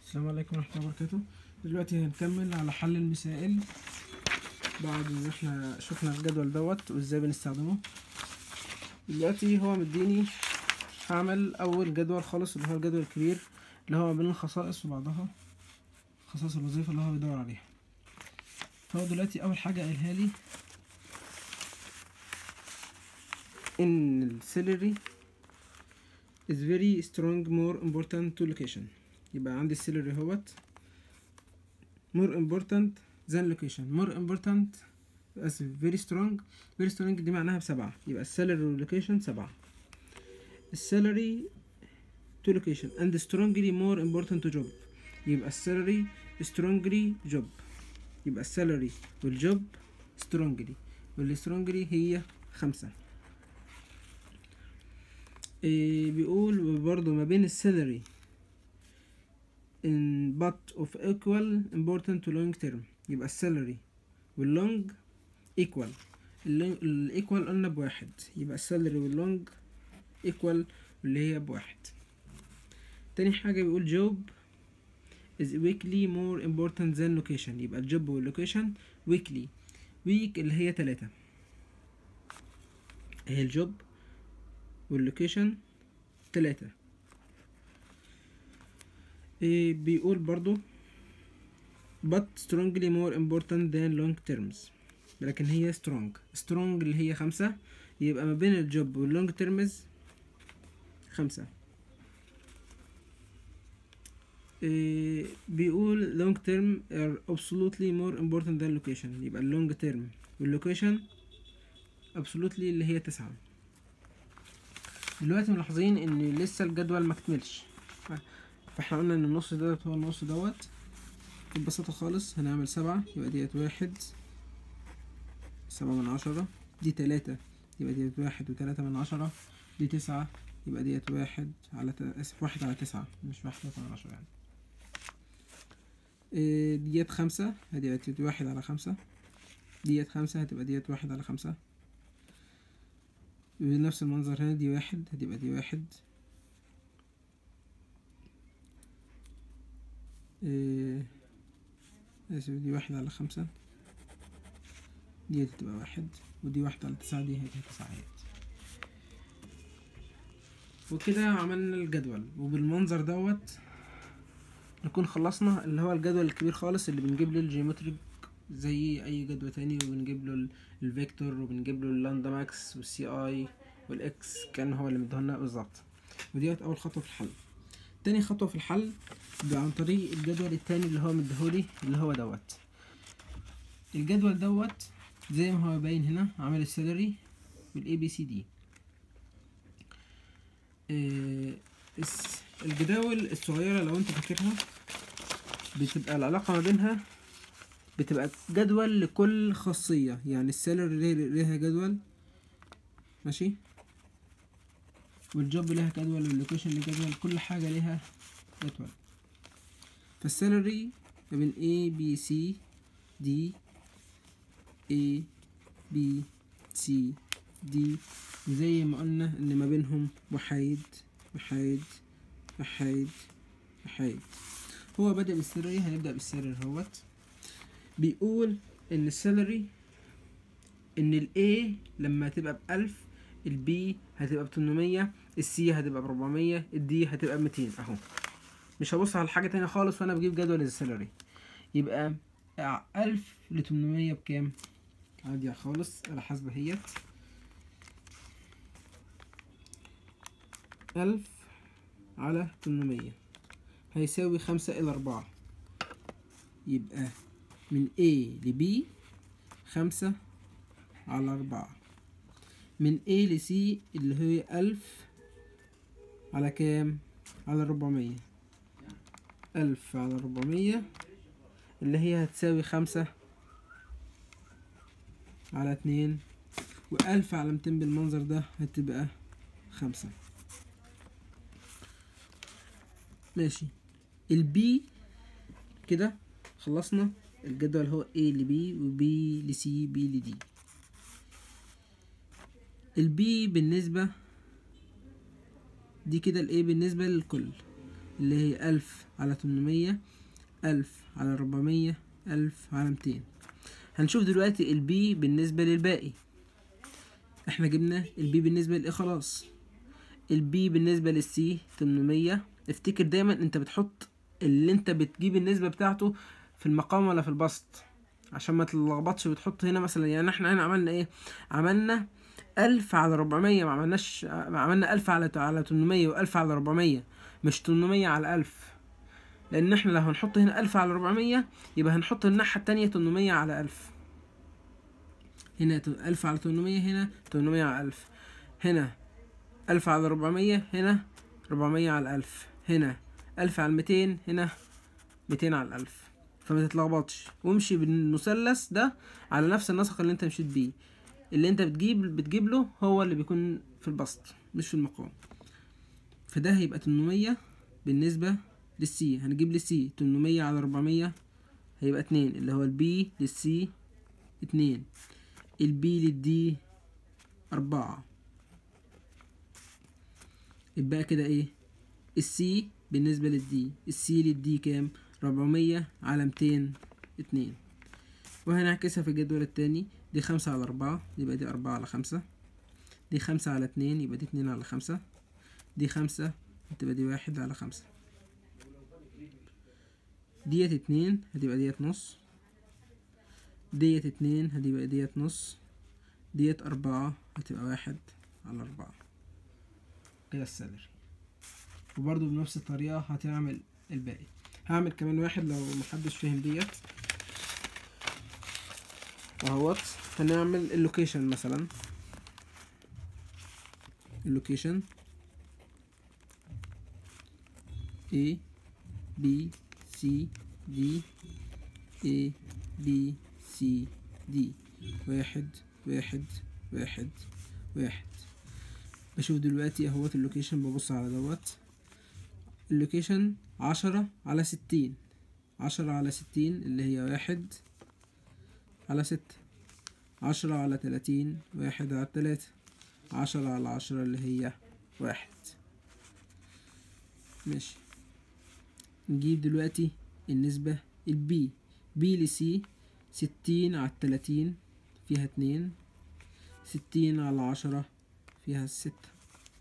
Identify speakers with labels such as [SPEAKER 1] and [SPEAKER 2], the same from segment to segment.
[SPEAKER 1] السلام عليكم ورحمة الله وبركاته دلوقتي هنكمل على حل المسائل بعد ان احنا شفنا الجدول دوت وازاي بنستخدمه دلوقتي هو مديني هعمل اول جدول خالص اللي هو الجدول الكبير اللي هو بين الخصائص وبعضها خصائص الوظيفة اللي هو بيدور عليها فهو دلوقتي اول حاجة قايلها لي ان السيلري is very strong more important to location يبقى عندي السيلري اهوت more important than location more important اسف very strong very strong دي معناها بسبعة يبقى السالري واللوكيشن سبعة السالري to location and strongly more important to job يبقى السالري strongly job يبقى السالري والجوب strongly والسترونجلي هي خمسة إيه بيقول برضو ما بين السالري in but of equal important to long term يبقى السالري واللونج equal الايكوال قلنا بواحد يبقى السالري واللونج equal اللي هي بواحد تاني حاجة بيقول job is weekly more important than location يبقى الجوب واللوكيشن weekly week اللي هي تلاتة هي الجوب واللوكيشن تلاتة إيه بيقول برضو but strongly more important than long terms لكن هي strong strong اللي هي خمسة يبقى ما بين الجوب واللونج تيرمز خمسة إيه بيقول long term are absolutely more important than location يبقى اللونج تيرم واللوكيشن absolutely اللي هي تسعة دلوقتي ملاحظين ان لسه الجدول ما كتملش فاحنا قلنا ان النص دوت هو النص دوت ببساطة خالص هنعمل سبعة يبقى ديت واحد سبعة من عشرة دي تلاتة يبقى ديت واحد وتلاتة من عشرة دي تسعة يبقى ديت واحد على ت... اسف واحد على تسعة مش واحد تلاتة من عشرة يعني إيه ديت خمسة ديت واحد على خمسة ديت خمسة هتبقى ديت واحد على خمسة بنفس المنظر هنا دي واحد هتبقى دي واحد إيه اسف دي واحد على خمسة دي هتبقى واحد ودي واحد على تسعة دي هتبقى تسعة وكده عملنا الجدول وبالمنظر دوت نكون خلصنا اللي هو الجدول الكبير خالص اللي بنجيب له الجيومتريك زي اي جدول تاني وبنجيب له الفيكتور وبنجيب له اللاندا ماكس والسي اي والاكس كان هو اللي مديهولنا بالظبط وديت اول خطوه في الحل تاني خطوه في الحل عن طريق الجدول التاني اللي هو مديهولي اللي هو دوت الجدول دوت زي ما هو باين هنا عامل السالري والاي بي سي دي الجداول الصغيرة لو انت فاكرها بتبقى العلاقة ما بينها بتبقى جدول لكل خاصية يعني السالري ليها جدول ماشي والجوب ليها جدول واللوكيشن ليها جدول كل حاجة ليها جدول فالسالري ما بين A B C D A B C D زي ما قلنا ان ما بينهم وحيد وحيد وحيد وحيد هو بدأ بالسالري هنبدأ بالسالري اهوت بيقول ان السالري ان الاي لما تبقى بألف البي هتبقى بتمنمية السي هتبقى بربعمية الدي هتبقى بميتين اهو مش هبص على حاجة تانية خالص وانا بجيب جدول السالري يبقى ألف لتمنمية بكام عادي خالص على حسب هيت ألف على تمنمية هيساوي خمسة إلى أربعة يبقى من A ل B خمسة على أربعة من A ل C اللي هي ألف على كام؟ على ربعمية ألف على ربعمية اللي هي هتساوي خمسة على اتنين وألف على ميتين بالمنظر ده هتبقى خمسة ماشي البي كده خلصنا الجدول هو A ل B و B ل C B ل D البي بالنسبة دي كده ال A بالنسبة للكل اللي هي ألف على تمنمية ألف على ربعمية ألف على ميتين هنشوف دلوقتي البي بالنسبة للباقي احنا جبنا البي بالنسبة لإيه خلاص البي بالنسبة للسي تمنمية افتكر دايما انت بتحط اللي انت بتجيب النسبة بتاعته في المقام ولا في البسط عشان ما تلخبطش وتحط هنا مثلا يعني احنا هنا عملنا ايه عملنا ألف على ربعمية ما عملناش ما عملنا ألف على على تمنمية وألف على ربعمية مش تمنمية على ألف لأن احنا لو هنحط هنا ألف على ربعمية يبقى هنحط الناحية التانية تمنمية على ألف هنا ت- ألف على تمنمية هنا تمنمية على ألف هنا ألف على ربعمية هنا ربعمية على ألف هنا ألف على ميتين هنا ميتين على الألف فما تتلخبطش وامشي بالمثلث ده على نفس النسق اللي انت مشيت بيه اللي انت بتجيب بتجيب له هو اللي بيكون في البسط مش في المقام فده هيبقى 800 بالنسبة للسي هنجيب للسي 800 على 400 هيبقى اتنين اللي هو البي للسي اتنين البي للدي أربعة يبقى كده ايه السي بالنسبة للدي السي للدي كام ربعمية على ميتين اتنين وهنعكسها في الجدول التاني دي خمسة على أربعة يبقى دي أربعة على خمسة دي خمسة على اتنين يبقى دي اتنين على خمسة دي خمسة هتبقى دي واحد على خمسة ديت اتنين هتبقى ديت نص ديت اتنين هتبقى ديت نص ديت أربعة هتبقى واحد على أربعة كده السالري وبرضو بنفس الطريقة هتعمل الباقي هعمل كمان واحد لو محدش فهم ديت اهوت هنعمل اللوكيشن مثلا اللوكيشن A B C D A B C D واحد واحد واحد واحد بشوف دلوقتي اهوت اللوكيشن ببص على دوت اللوكيشن عشرة على ستين عشرة على ستين اللي هي واحد على ستة عشرة على تلاتين واحد على تلاتة عشرة على عشرة اللي هي واحد ماشي نجيب دلوقتي النسبة البي بي لسي ستين على التلاتين فيها اتنين ستين على عشرة فيها الستة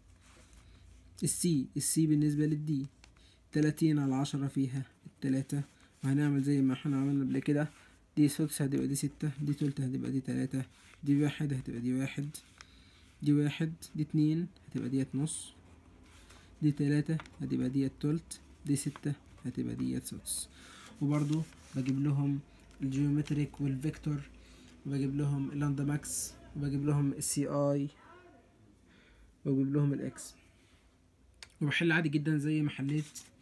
[SPEAKER 1] السي السي بالنسبة للدي تلاتين على عشرة فيها التلاتة وهنعمل زي ما احنا عملنا قبل كده دي سدس هتبقى دي ستة دي تلت هتبقى دي تلاتة دي واحد هتبقى دي واحد دي واحد دي اتنين هتبقى ديت نص دي تلاتة هتبقى ديت تلت دي ستة هتبقى ديت سدس وبرضو بجيب لهم الجيومتريك والفيكتور وبجيب لهم اللاندا ماكس وبجيب لهم السي اي وبجيب لهم الاكس وبحل عادي جدا زي ما حليت